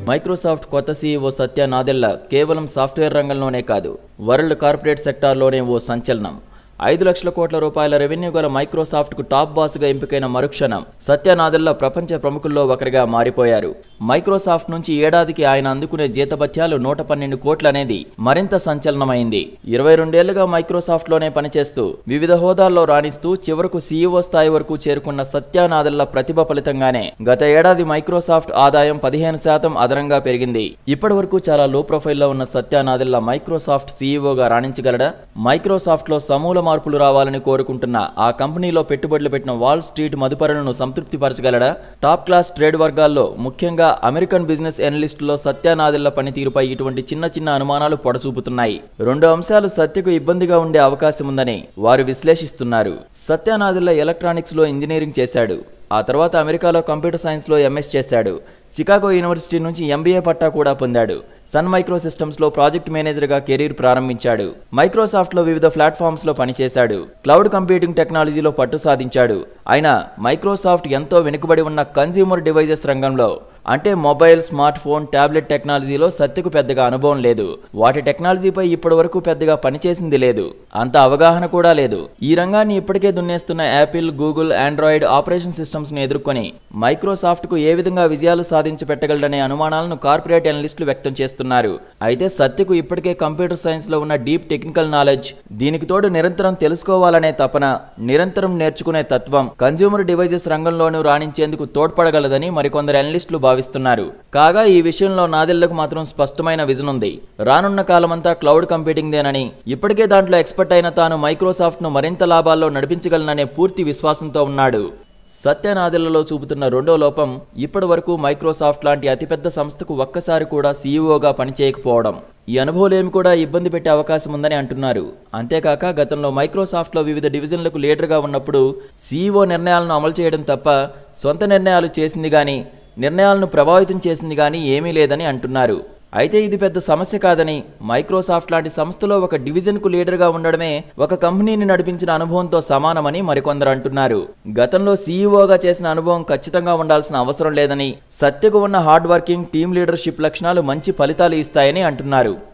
Microsoft కొత్త CEO సత్య నాదెల్ల కేవలం software రంగంలోనే కాదు వరల్డ్ కార్పొరేట్ సెక్టార్లోనే ఓ సంచలనం ఐదు లక్షల కోట్ల రూపాయల రెవెన్యూ గల మైక్రోసాఫ్ట్కు టాప్ బాస్గా ఎంపికైన మరుక్షణం సత్య నాదెల్ల ప్రపంచ ప్రముఖుల్లో ఒకరిగా మారిపోయారు మైక్రోసాఫ్ట్ నుంచి ఏడాదికి ఆయన అందుకునే జీతభత్యాలు నూట పన్నెండు కోట్లనేది మరింత సంచలనమైంది ఇరవై రెండేళ్లుగా మైక్రోసాఫ్ట్లోనే పనిచేస్తూ వివిధ హోదాల్లో రాణిస్తూ చివరకు సీఈఓ స్థాయి వరకు చేరుకున్న సత్య నాదెల్ల ప్రతిభ ఫలితంగానే గత ఏడాది మైక్రోసాఫ్ట్ ఆదాయం పదిహేను శాతం అదనంగా పెరిగింది ఇప్పటి వరకు చాలా లో ప్రొఫైల్లో ఉన్న సత్య నాదెల్ల మైక్రోసాఫ్ట్ సీఈఓగా రాణించగలడా మైక్రోసాఫ్ట్లో సమూల మార్పులు రావాలని కోరుకుంటున్న ఆ కంపెనీలో పెట్టుబడులు పెట్టిన వాల్ స్ట్రీట్ మదుపరులను సంతృప్తిపరచగలడా టాప్ క్లాస్ ట్రేడ్ వర్గాల్లో ముఖ్యంగా అమెరికన్ బిజినెస్ ఎనలిస్టులో సత్యానాదిళ్ల పనితీరుపై ఇటువంటి చిన్న చిన్న అనుమానాలు పొడచూపుతున్నాయి రెండు అంశాలు సత్యకు ఇబ్బందిగా ఉండే అవకాశం ఉందని వారు విశ్లేషిస్తున్నారు సత్యానాదిళ్ల ఎలక్ట్రానిక్స్ లో ఇంజనీరింగ్ చేశాడు ఆ తర్వాత అమెరికాలో కంప్యూటర్ సైన్స్లో ఎంఎస్ చేశాడు చికాగో యూనివర్సిటీ నుంచి ఎంబీఏ పట్టా కూడా పొందాడు సన్ మైక్రో సిస్టమ్స్లో ప్రాజెక్ట్ మేనేజర్గా కెరీర్ ప్రారంభించాడు మైక్రోసాఫ్ట్లో వివిధ ప్లాట్ఫామ్స్లో పనిచేశాడు క్లౌడ్ కంప్యూటింగ్ టెక్నాలజీలో పట్టు సాధించాడు అయినా మైక్రోసాఫ్ట్ ఎంతో వెనుకబడి ఉన్న కన్జ్యూమర్ డివైజెస్ రంగంలో అంటే మొబైల్ స్మార్ట్ ఫోన్ ట్యాబ్లెట్ టెక్నాలజీలో సత్యకు పెద్దగా అనుభవం లేదు వాటి టెక్నాలజీపై ఇప్పటి వరకు పెద్దగా పనిచేసింది లేదు అంత అవగాహన కూడా లేదు ఈ రంగాన్ని ఇప్పటికే దున్నేస్తున్న Apple Google Android operation systems ను ఎదుర్కొని మైక్రోసాఫ్ట్ కు ఏ విధంగా విజయాలు సాధించి పెట్టగలడనే అనుమానాలను కార్పొరేట్ అనలిస్టులు వ్యక్తం చేస్తున్నారు అయితే సత్యకు ఇప్పటికే కంప్యూటర్ సైన్స్ లో ఉన్న డీప్ టెక్నికల్ నాలెడ్జ్ దీనికి తోడు నిరంతరం తెలుసుకోవాలనే తపన నిరంతరం నేర్చుకునే తత్వం కన్జ్యూమర్ డివైజెస్ రంగంలోనూ రాణించేందుకు తోడ్పడగలదని మరికొందరు అనలిస్టులు భావిస్తున్నారు కాగా ఈ విషయంలో నాదెళ్లకు మాత్రం స్పష్టమైన విజన్ ఉంది రానున్న కాలమంతా క్లౌడ్ కంప్యూటింగ్దేనని ఇప్పటికే దాంట్లో ఎక్స్పర్ట్ అయిన తాను మైక్రోసాఫ్ట్ను మరింత లాభాల్లో నడిపించగలననే పూర్తి విశ్వాసంతో ఉన్నాడు సత్యనాదెళ్లలో చూపుతున్న రెండో లోపం ఇప్పటి వరకు మైక్రోసాఫ్ట్ లాంటి అతిపెద్ద సంస్థకు ఒక్కసారి కూడా సీఈఓగా పనిచేయకపోవడం ఈ అనుభవలేమి కూడా ఇబ్బంది పెట్టే అవకాశం ఉందని అంటున్నారు అంతేకాక గతంలో మైక్రోసాఫ్ట్లో వివిధ డివిజన్లకు లీడర్గా ఉన్నప్పుడు సీఈఓ నిర్ణయాలను అమలు చేయడం తప్ప సొంత నిర్ణయాలు చేసింది కానీ నిర్ణయాలను ప్రభావితం చేసింది కానీ ఏమీ లేదని అంటున్నారు అయితే ఇది పెద్ద సమస్య కాదని మైక్రోసాఫ్ట్ లాంటి సంస్థలో ఒక డివిజన్కు లీడర్గా ఉండడమే ఒక కంపెనీని నడిపించిన అనుభవంతో సమానమని మరికొందరు అంటున్నారు గతంలో సీఈఓగా చేసిన అనుభవం ఖచ్చితంగా ఉండాల్సిన అవసరం లేదని సత్యకు ఉన్న హార్డ్ వర్కింగ్ టీమ్ లీడర్షిప్ లక్షణాలు మంచి ఫలితాలు ఇస్తాయని అంటున్నారు